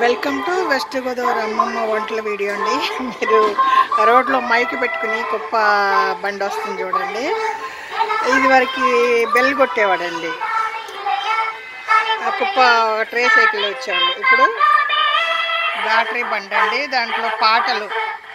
Welcome to west Godavari అమ్మమ్మ వంటల video అండి మీరు రోడ్లో మైక్ పెట్టుకుని కుప్ప బండి వస్తుంది చూడండి ఇది వరకు బెల్ కొట్టేవాడండి ఆ కుప్ప ట్రే సైకిల్ వచ్చేవాళ్ళు ఇప్పుడు బ్యాటరీ బండి అండి దాంట్లో పాటలు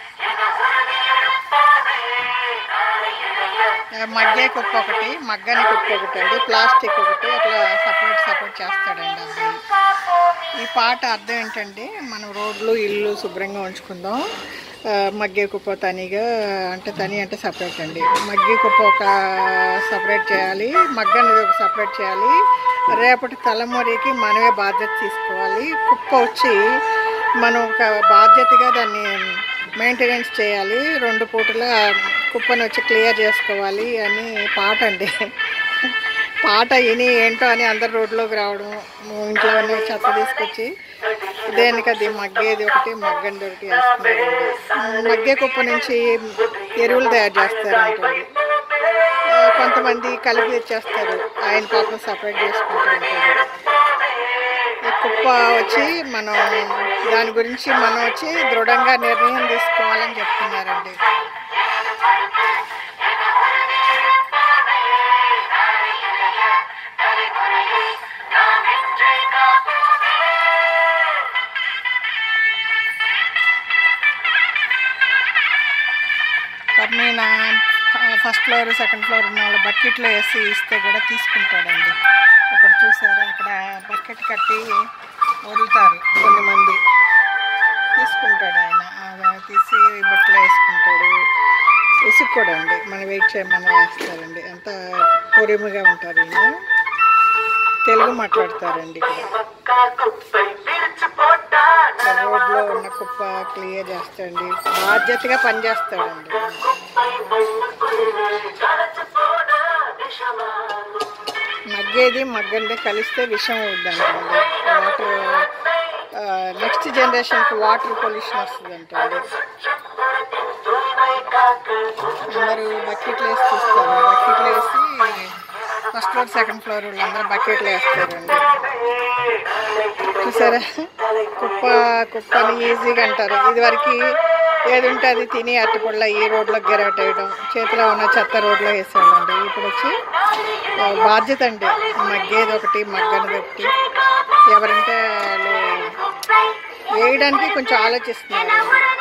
ఆ, మగ్గే కుప్ప ఒకటి మగ్గని కుప్ప ఒకటి అండి ప్లాస్టిక్ ఒకటి అట్లా సపరేట్ సపరేట్ చేస్తాడండి అబ్బాయి ఈ పాట అర్థం ఏంటంటే మనం రోడ్లు ఇల్లు శుభ్రంగా ఉంచుకుందాం ఆ, మగ్గే కుప్ప తనిగా అంటే తని అంటే సపరేట్ అండి మగ్గే కుప్ప ఒక సపరేట్ చేయాలి మగ్గనిది ఒక సపరేట్ చేయాలి రేపటి తలమురికి మనమే బాధ్యత తీసుకోవాలి కుప్ప వచ్చి మనం ఒక బాధ్యతగా దాన్ని మెయింటెనెన్స్ చేయాలి రెండు పూటల కుప్పను వచ్చి క్లియర్ చేసుకోవాలి అని పాట అండి పాట విని ఏంటో అని అందరు రోడ్లోకి రావడం ఇంట్లో ఉన్న చెత్త తీసుకొచ్చి దేనికి అది మగ్గేది ఒకటి మగ్గనిది ఒకటి వేస్తున్నారండి మగ్గే కుప్ప నుంచి ఎరువులు తయారు చేస్తారంటండి ఆ, కొంతమంది కలిపి తెచ్చేస్తారు ఆయన పాపం సపరేట్ చేసుకుంటూ ఉంటారు ఈ కుప్ప వచ్చి మనం దాని గురించి మనం వచ్చి దృఢంగా నిర్ణయం తీసుకోవాలని చెప్తున్నారండి పర్మీన ఫస్ట్ ఫ్లోర్ సెకండ్ ఫ్లోర్ ఉన్న వాళ్ళు బకెట్లో వేసి ఇస్తే కూడా తీసుకుంటాడండి అక్కడ చూసారా అక్కడ బకెట్ కట్టి వదులుతారు కొన్ని మంది తీసుకుంటాడు ఆయన ఆ తీసి బుట్టలో వేసుకుంటాడు విసుక్కోడండి మనం వెయిట్ చేయమని వేస్తారండి ఎంత పొరిమిగా ఉంటారు ఈయన తెలుగు మాట్లాడతారండి ఇక్కడ రోడ్లో ఉన్న కుప్ప క్లియర్ చేస్తాడండి బాధ్యతగా పనిచేస్తాడండి మగ్గేది మగ్గండి కలిస్తే విషం అవుద్దంటండి వాటర్ నెక్స్ట్ జనరేషన్కి వాటర్ పొల్యూషన్ వస్తుందంటండి అందరూ బకెట్లు వేసి చూస్తారు బకెట్లు వేసి ఫస్ట్ ఫ్లోర్ సెకండ్ ఫ్లోర్ వాళ్ళందరూ బకెట్లు వేస్తారండి చూసారా కుప్ప కుప్పని ఈజీగా అంటారు ఇదివరకు ఏది ఉంటే అది తిని అట్టుపళ్ళ ఈ రోడ్లో గెరటేయడం చేతిలో ఉన్న చెత్త రోడ్లో వేసేవాళ్ళండి ఇప్పుడు వచ్చి ఆ, బాధ్యత అండి మగ్గేది ఒకటి మగ్గనిది ఒకటి ఎవరంటే వాళ్ళు వేయడానికి కొంచెం ఆలోచిస్తున్నారు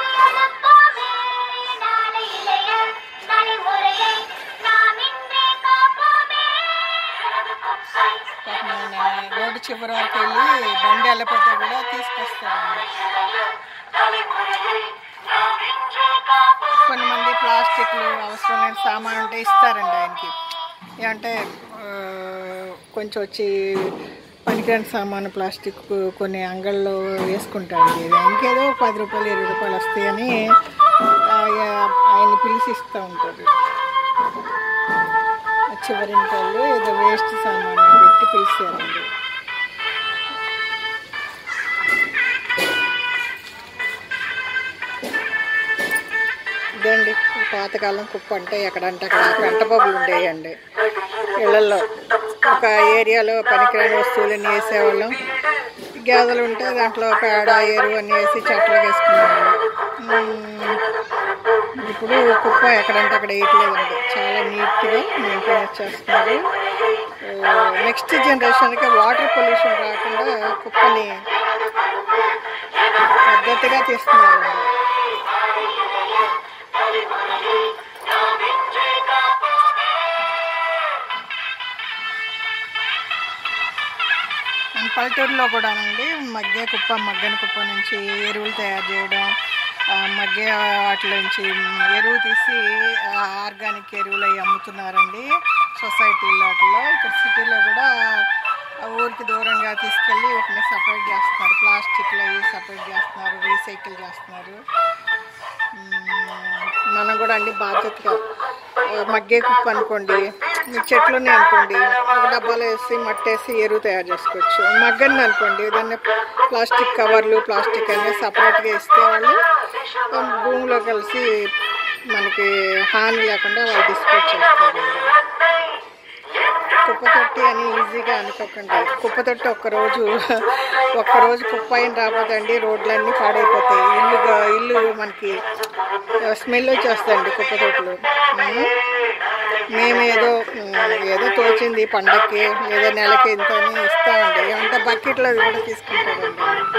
పాపం ఆయన రోడ్డు చివరి వరకు వెళ్ళి బండి వెళ్ళకపోతే కూడా తీసుకొస్తారండి కొన్ని మంది ప్లాస్టిక్లు అవసరమైన సామాన్ ఉంటే ఇస్తారండి ఆయనకి ఏమంటే ఆ, కొంచెం వచ్చి పనికిరాని సామాను ప్లాస్టిక్ కొన్ని అంగళ్ళలో వేసుకుంటాడు ఇంకేదో పది రూపాయలు ఇరవై రూపాయలు వస్తాయని ఆ, ఆయన పిలిచి ఇస్తూ ఉంటారు చివరింటి వాళ్ళు ఏదో వేస్ట్ సామాన్ పెట్టి పిలిచారండి ఇదండి ఈ పాతకాలం కుప్ప అంటే ఎక్కడంటే అక్కడ పెంట బొబ్బులు ఉండేయండి ఇళ్ళల్లో ఒక ఏరియాలో పనికిరాని వస్తువులన్నీ వేసేవాళ్ళం గేదెలు ఉంటే దాంట్లో పేడ ఎరువు అన్నీ వేసి చెట్లకు వేసుకునేవాళ్ళం మ్మ్. ఇప్పుడు కుప్ప ఎక్కడంటే అక్కడ వేయట్లేదండి చాలా నీట్గా మెయింటైన్ చేస్తున్నారు నెక్స్ట్ జనరేషన్కి వాటర్ పొల్యూషన్ రాకుండా కుప్పని పద్ధతిగా తీస్తున్నారండి మన పల్లెటూరులో కూడానండి మగ్గే కుప్ప మగ్గని కుప్ప నుంచి ఎరువులు తయారు చేయడం ఆ, మగ్గే వాటి నుంచి ఎరువు తీసి ఆర్గానిక్ ఎరువులు అవి అమ్ముతున్నారండి సొసైటీలో వాటిలో ఇక్కడ సిటీలో కూడా ఆ ఊరికి దూరంగా తీసుకెళ్ళి వీటిని సపరేట్ చేస్తున్నారు ప్లాస్టిక్లు అవి సపరేట్ చేస్తున్నారు రీసైకిల్ చేస్తున్నారు మ్మ్. మనం కూడా అండి బాధ్యతగా ఆ, మగ్గే కుప్ప అనుకోండి మీ చెట్లు ఉన్నాయి అనుకోండి ఒక డబ్బాలో వేసి మట్టేసి ఎరువు తయారు చేసుకోవచ్చు మగ్గని అనుకోండి ఏదైనా ప్లాస్టిక్ కవర్లు ప్లాస్టిక్ అన్నీ సపరేట్గా ఇస్తే వాళ్ళు ఆ, భూమిలో కలిసి మనకి హాని లేకుండా వాళ్ళు డిస్పోజ్ చేస్తారండి కుప్ప తొట్టి తొట్టి అని ఈజీగా అనుకోకండి కుప్ప తొట్టి ఒక్కరోజు ఒక్కరోజు కుప్ప అయిన రాకపోతండి రోడ్లన్నీ పాడైపోతాయి ఇల్లు గా- ఇల్లు మనకి స్మెల్ వచ్చేస్తుందండి కుప్ప తొట్టులు ఉమ్. మేమేదో ఉమ్, ఏదో తోచింది పండక్కి ఏదో నెలకి ఇంత అని ఇస్తామండి ఏమంటే బకెట్లో అది కూడా తీసుకుంటారండి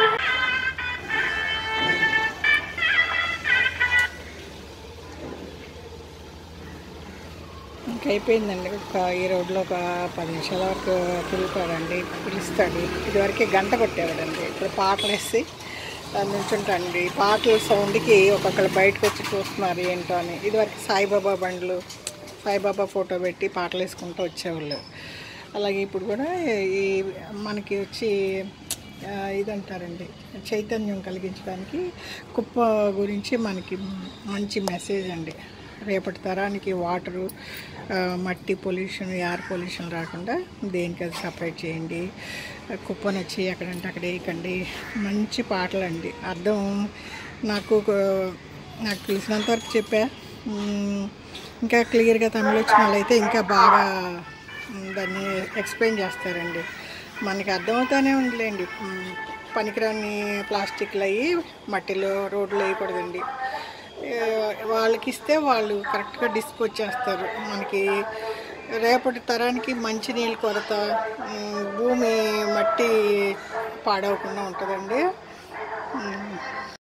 ఇంకా అయిపోయిందండి ఒక ఈ రోడ్లో ఒక పది నిమిషాల వరకు తిరుగుతాడండి పిలుస్తాడు ఇదివరకే గంట కొట్టేవాడండి ఇప్పుడు పాటలు వేసి నుంచుంటాండి పాటల సౌండ్కి ఒక్కొక్కరు బయటకు వచ్చి చూస్తున్నారు ఏంటో అని ఇదివరకు సాయిబాబా బండ్లు సాయిబాబా ఫోటో పెట్టి పాటలు వేసుకుంటూ వచ్చేవాళ్ళు అలాగే ఇప్పుడు కూడా ఈ మనకి వచ్చి ఆ, ఇదంటారండి చైతన్యం కలిగించడానికి కుప్ప గురించి మనకి మంచి మెసేజ్ అండి రేపటి తరానికి వాటరు ఆ, మట్టి పొల్యూషన్ ఎయిర్ పొల్యూషన్ రాకుండా దేనికి అది సపరేట్ చేయండి కుప్పను వచ్చి ఎక్కడంటే అక్కడ వేయకండి మంచి పాటలు అండి అర్థం నాకు ఒక- నాకు తెలిసినంత వరకు చెప్పా మ్, ఇంకా క్లియర్గా తమిళ వచ్చిన వాళ్ళైతే ఇంకా బాగా మ్, దాన్ని ఎక్స్ప్లెయిన్ చేస్తారండి మనకి అర్థమవుతానే ఉందిలేండి మ్, పనికిరాని ప్లాస్టిక్లు అయ్యి మట్టిలో రోడ్లు వేయకూడదండి ఏ, వాళ్ళకి ఇస్తే వాళ్ళు కరెక్ట్గా డిస్పోజ్ చేస్తారు మనకి రేపటి తరానికి మంచినీళ్ళ కొరత మ్, భూమి మట్టి పాడవకుండా ఉంటుందండి మ్,